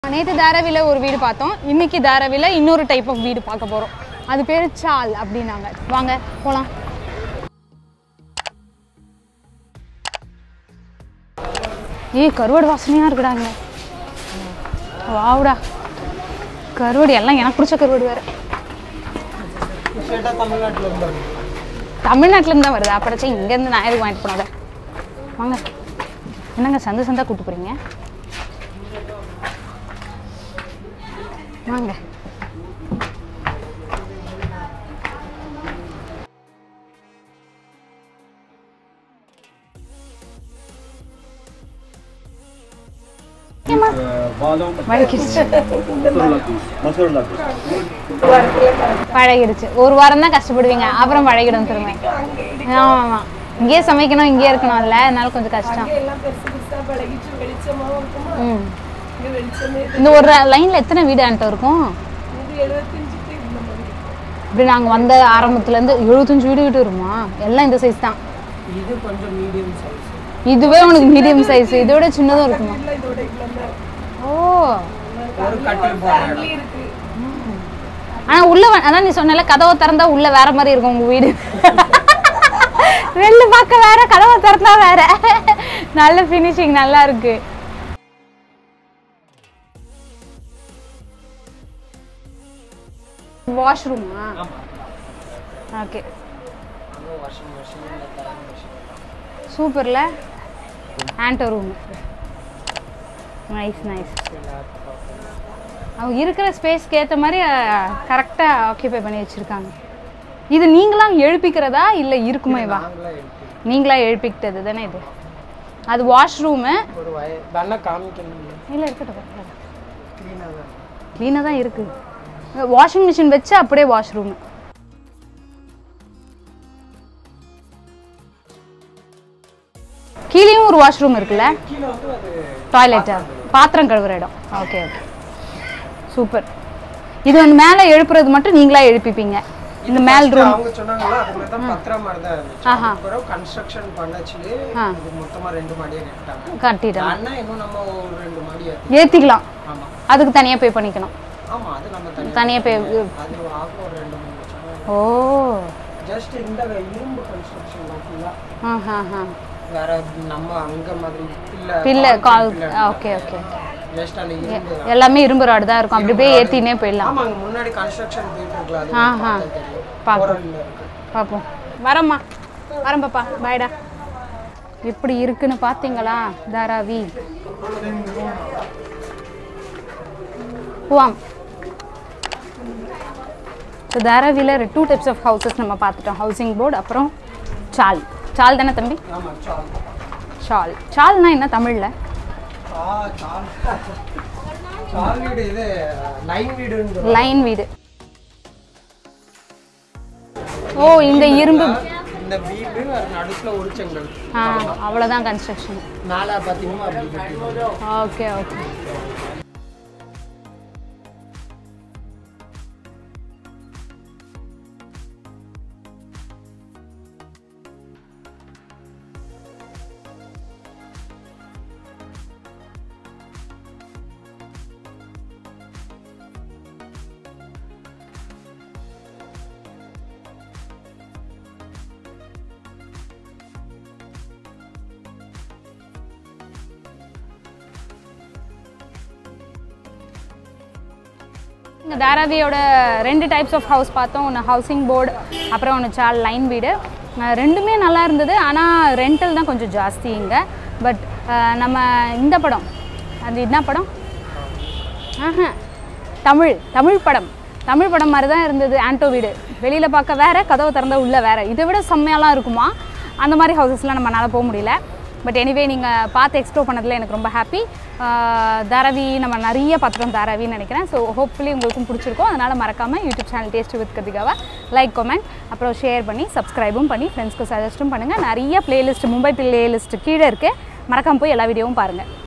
நேற்று தாராவியில் ஒரு வீடு பார்த்தோம் இன்னைக்கு தாராவியில் இன்னொரு டைப் ஆஃப் வீடு பார்க்க போகிறோம் அது பேர் சால் அப்படின்னாங்க வாங்க போகலாம் ஏய் கருவாடு வாசனையாக இருக்குடாங்க வாவுடா கருவாடு எல்லாம் எனக்கு பிடிச்ச கருவாடு வேறு தமிழ்நாட்டில் இருந்தாங்க தமிழ்நாட்டிலேருந்து தான் வருது அப்படச்சே இங்கேருந்து நான் எதுக்கு வாங்கிட்டு போனோட வாங்க என்னங்க சந்து சந்தா கூட்டு போகிறீங்க வாங்க ஏம்மா, பாதம் வழுக்கிடுச்சு மசூர் லட்டு பழகிடுச்சு ஒரு வாரம் தான் கஷ்டப்படுவீங்க அப்புறம் பழகிடும் திரும்ப ஆமாம் ஆமாம் இங்கேயே சமைக்கணும் இங்கேயே இருக்கணும்ல அதனால கொஞ்சம் கஷ்டம் எல்லாம் பெருசு பெருசா பழகிச்சு வெளிச்சமாவும் இருக்குமா ம் இங்க வெளிச்சமே இந்த ஒரு லைனில் எத்தனை வீடு ஆன்ட்ட இருக்கும் இது எழுபத்தஞ்சுக்கு இந்த மாதிரி இப்படி நாங்கள் வந்த ஆரம்பத்துலேருந்து எழுபத்தஞ்சு வீடு வீடு வருமா எல்லாம் இந்த சைஸ் தான் இது கொஞ்சம் மீடியம் சைஸ் இதுவே உனக்கு மீடியம் சைஸ் இதோட சின்னதும் இருக்குமா எல்லாம் இதோட இவ்வளவு தான் இருக்கு. ஓ ஒரு கட்டில் போடுறேன் இட்லி இருக்கு ஆனால் உள்ள வ- அதான் நீ சொன்னல கதவை திறந்தா உள்ள வேற மாதிரி இருக்கும் உங்க வீடு வெளில பார்க்க வேற கதவை திறந்தா வேற நல்ல ஃபினிஷிங் நல்லா இருக்கு வாஷ்ரூமா ஓகே வாஷிங் மிஷின் தரங்க மிஷின் சூப்பர்ல ஆண்டோ ரூம் நைஸ் நைஸ் அவங்க இருக்கிற ஸ்பேஸ்க்கு ஏற்ற மாதிரி கரெக்டாக ஆக்கியபை பண்ணி வச்சுருக்காங்க இது நீங்களா எழுப்பிக்கிறதா இல்லை இருக்குமே வா நாங்களே இருக்கு நீங்களா எழுப்பிக்கிட்டது தானே இது அது வாஷ்ரூமு ஒரு வய தானே காமிக்கணும் இல்லை இருக்கட்டும் க்ளீனாக தான் க்ளீனாக தான் இருக்குது வாஷிங் மிஷின் வச்சு அப்படியே வாஷ்ரூமு கீழேயும் ஒரு வாஷ்ரூம் இருக்குல்ல கீழே வந்து அது டாய்லெட்டா பாத்திரம் கழுவுற இடம் ஓகே ஓகே சூப்பர் இது வந்து மேலே எழுப்புறது மட்டும் நீங்களா எழுப்பிப்பீங்க இந்த மேல் first ரூம் அவங்க சொன்னாங்களா அது மாதிரி தான் பத்திர மாதிரி தான் இருந்துச்சு ஆஹா. அப்புறம் கன்ஸ்ட்ரக்ஷன் பண்ணச்சு ஆ. இது மொத்தமா ரெண்டு மாடியா கட்டிட்டாங்க கட்டிடலாம் அண்ணா இன்னும் நம்ம ஒரு ரெண்டு மாடி ஏத்தி ஏற்றிக்கலாம் ஆமா அதுக்கு தனியாக பே பண்ணிக்கணும் ஆமா அது நம்ம தனி தனியாக பே அது ஆகும் ஒரு ரெண்டு மூணு லட்சம் ஓ ஜஸ்ட் இந்த இரும்பு கன்ஸ்ட்ரக்ஷன் மட்டும்தான் ஆ ஹா ஹா வேற நம்ம அங்க மாதிரி இல்ல பில்லை கால் ஓகே ஓகே ஜஸ்ட் அந்த இரும்பு எல்லாமே இரும்பு ராடு தான் இருக்கும் அப்படி போய் ஏற்றினே போயிடலாம் ஆமா அங்க முன்னாடி கன்ஸ்ட்ரக்ஷன் போயிட்டு இருக்குல்ல அது ஆஹா. பார்த்தா தெரியும். பார்ப்போம் பொருள்ல இருக்கு பார்ப்போம் வரேம்மா வரேன் பாப்பா பாய்டா எப்படி இருக்குன்னு பார்த்தீங்களா தாராவி போவாம் ஸோ தாராவியில் டூ டைப்ஸ் ஆஃப் ஹவுசஸ் நம்ம பார்த்துட்டோம் ஹவுசிங் போர்டு அப்புறம் சால் சால் தானே தம்பி ஆமா சால் ஷால் ஷால்னா என்ன தமிழில் ஆ சால் சால் வீடு இது லைன் வீடுன்னு லைன் வீடு ஓ இந்த இரும்பு இந்த வீடு நடுப்புல ஒரு செங்கல் ஆ அவ்வளோதான் கன்ஸ்ட்ரக்ஷன் மேல பாத்தீங்கன்னா அப்படி கட்டிருக்காங்க. ஓகே ஓகே இங்கே தாராவியோட ரெண்டு டைப்ஸ் ஆஃப் ஹவுஸ் பார்த்தோம் ஒன்று ஹவுசிங் போர்டு அப்புறம் ஒன்று சால் லைன் வீடு அஹ் ரெண்டுமே நல்லா இருந்தது ஆனால் ரெண்டல் தான் கொஞ்சம் ஜாஸ்தி இங்கே பட் நம்ம இந்த படம் அது என்ன படம் ஆஹா தமிழ் தமிழ் படம் தமிழ் படம் மாதிரி தான் இருந்தது ஆண்டோ வீடு வெளியில் பார்க்க வேற கதவை திறந்தா உள்ள வேற இதை விட செம்மையாலாம் இருக்குமா அந்த மாதிரி ஹவுசஸ்லாம் நம்மளால போக முடியல பட் எனிவே நீங்கள் பார்த்து எக்ஸ்ப்ளோர் பண்ணதில் எனக்கு ரொம்ப ஹாப்பி தாராவி நம்ம நிறைய பார்த்துட்டோம் தாராவின்னு நினைக்கிறேன் ஸோ ஹோப்ஃபுல்லி உங்களுக்கும் பிடிச்சிருக்கும் அதனால் மறக்காமல் யூடியூப் சேனல் டேஸ்ட் வித் கதிகாவை லைக் கமெண்ட் அப்புறம் ஷேர் பண்ணி சப்ஸ்கிரைபும் பண்ணி ஃப்ரெண்ட்ஸ்க்கு சஜஸ்ட்டும் பண்ணுங்கள் நிறைய பிளேலிஸ்ட் மும்பை பிளேலிஸ்ட் கீழே இருக்குது மறக்காமல் போய் எல்லா வீடியோவும் பாருங்கள்